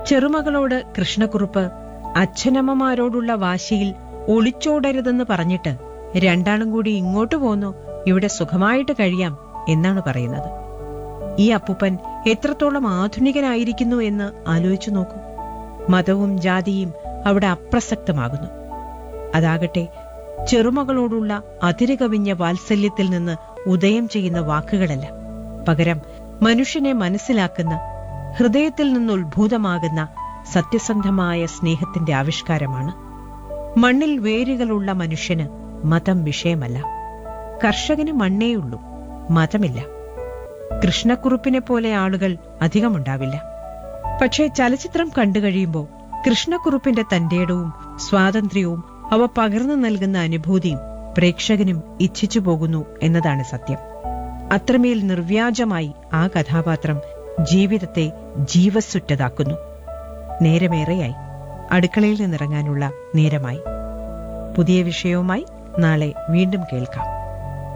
ചെറുമകളോട് കൃഷ്ണക്കുറുപ്പ് അച്ഛനമ്മമാരോടുള്ള വാശിയിൽ ഒളിച്ചോടരുതെന്ന് പറഞ്ഞിട്ട് രണ്ടാളും കൂടി ഇങ്ങോട്ട് പോന്നു ഇവിടെ സുഖമായിട്ട് കഴിയാം എന്നാണ് പറയുന്നത് ഈ അപ്പൂപ്പൻ എത്രത്തോളം ആധുനികനായിരിക്കുന്നു എന്ന് ആലോചിച്ചു നോക്കൂ മതവും ജാതിയും അവിടെ അപ്രസക്തമാകുന്നു അതാകട്ടെ ചെറുമകളോടുള്ള അതിരുകവിഞ്ഞ വാത്സല്യത്തിൽ നിന്ന് ഉദയം ചെയ്യുന്ന വാക്കുകളല്ല പകരം മനുഷ്യനെ മനസ്സിലാക്കുന്ന ഹൃദയത്തിൽ നിന്ന് ഉത്ഭൂതമാകുന്ന സത്യസന്ധമായ സ്നേഹത്തിന്റെ ആവിഷ്കാരമാണ് മണ്ണിൽ വേരുകളുള്ള മനുഷ്യന് മതം വിഷയമല്ല കർഷകന് മണ്ണേയുള്ളൂ മതമില്ല കൃഷ്ണക്കുറുപ്പിനെ പോലെ ആളുകൾ അധികമുണ്ടാവില്ല പക്ഷേ ചലച്ചിത്രം കണ്ടു കഴിയുമ്പോൾ കൃഷ്ണക്കുറുപ്പിന്റെ തന്റേടവും സ്വാതന്ത്ര്യവും അവ പകർന്നു നൽകുന്ന അനുഭൂതിയും പ്രേക്ഷകനും ഇച്ഛിച്ചു പോകുന്നു എന്നതാണ് സത്യം അത്രമേൽ നിർവ്യാജമായി ആ കഥാപാത്രം ജീവിതത്തെ ജീവസ്സുറ്റതാക്കുന്നു നേരമേറെയായി അടുക്കളയിൽ നിന്നിറങ്ങാനുള്ള നേരമായി പുതിയ വിഷയവുമായി നാളെ വീണ്ടും കേൾക്കാം